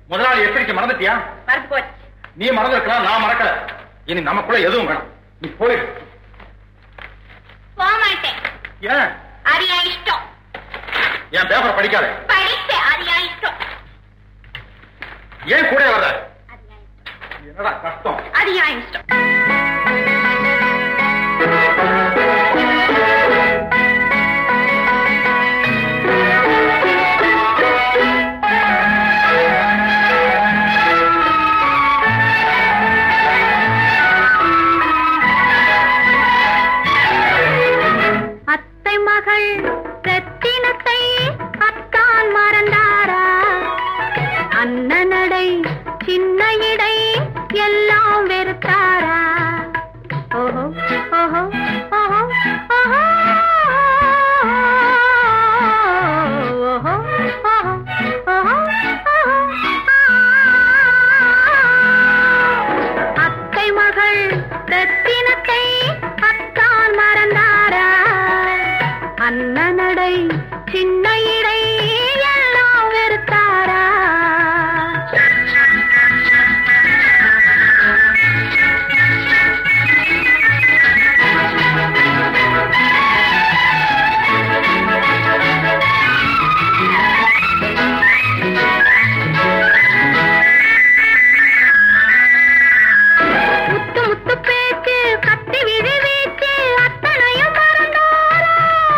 முதலாளி எச்சரிக்கை மறந்துட்டியா மறந்து போச்சு நீ மறந்துருக்கலாம் நான் மறக்கல இனி நமக்குள்ள எதுவும் வேணாம் நீ போயிடு போக மாட்டேன் ஏன் அது என் இஷ்டம் என் பேப்பரை படிக்காத படிச்சேன் அது என் இஷ்டம் ஏன் கூட வர அது என் இஷ்டம். என்னடா கஷ்டம் அது என் இஷ்டம் அத்தை மகள் ரத்தினத்தை அத்தான் மறந்தாரா அண்ணனடை சின்ன இடை எல்லாம் வெறுத்தாரா ஓஹோ ஓஹோ ஓஹோ ஓஹோ ஓஹோ ஓஹோ ஓஹோ அத்தை மகள் ரத்தினத்தை அத்தான் மறந்தாரா அண்ணனடை சின்ன இடை எல்லாம் வெறுத்தாரா முத்து முத்து பேச்சு கத்தி விழி வீச்சு அத்தனையும் மறந்தாரா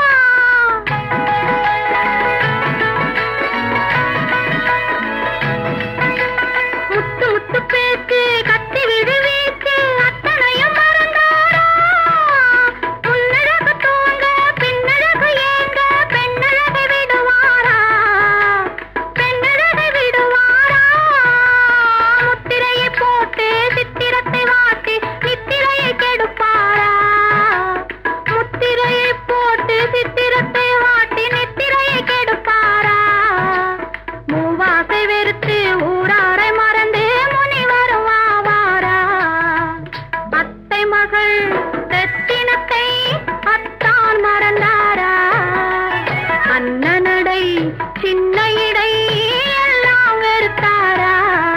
முத்து முத்து பேச்சு கத்தி விழி வீச்சு அத்தனையும் மறந்தாரா முன்னழகு தூங்க பின்னழகு ஏங்க பெண்ணழகை விடுவாரா பெண்ணழகை விடுவாரா முத்திரையை போட்டு சித்திரத்தை வாட்டி நித்திரையை கெடுப்பாரா முத்திரையை போட்டு சித்திரத்தை வாட்டி நித்திரையை கெடுப்பாரா மூவாசை வெறுத்து ஊராரை மறந்து முனி வருவாரா அத்தை மகள் ரத்தினத்தை அத்தான் மறந்தாரா அண்ணனடை சின்ன இடை எல்லாம் வெறுத்தாரா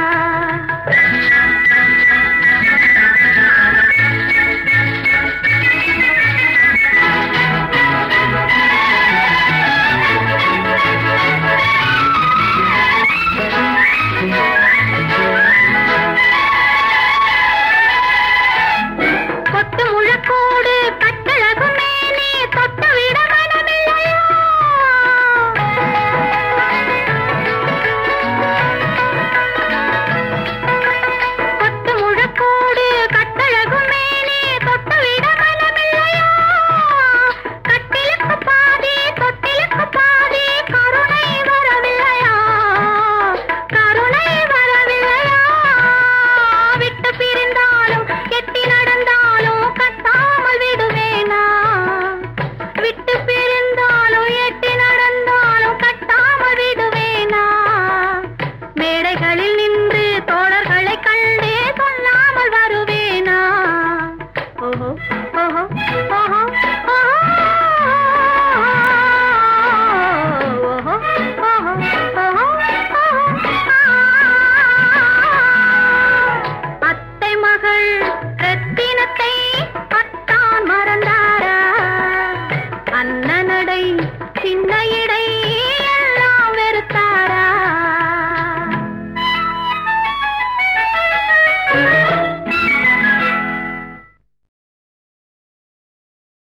கொத்து முழக்கோடு கட்டழகு மேனி தொட்டு விட மனமில்லையோ கொத்து முழக்கோடு கட்டழகு மேனி தொட்டு விட மனமில்லையோ கட்டிலுக்கு பாதி தொட்டிலுக்கு பாதி கருணை வரவில்லையா கருணை வரவில்லையா விட்டு பிரிந்தாலும் எட்டி நடந்தாலும் கட்டாமல் விடுவேனா விட்டு பிரிந்தாலும் எட்டி நடந்தாலும் கட்டாமல் விடுவேனா மேடைகளில் நின்று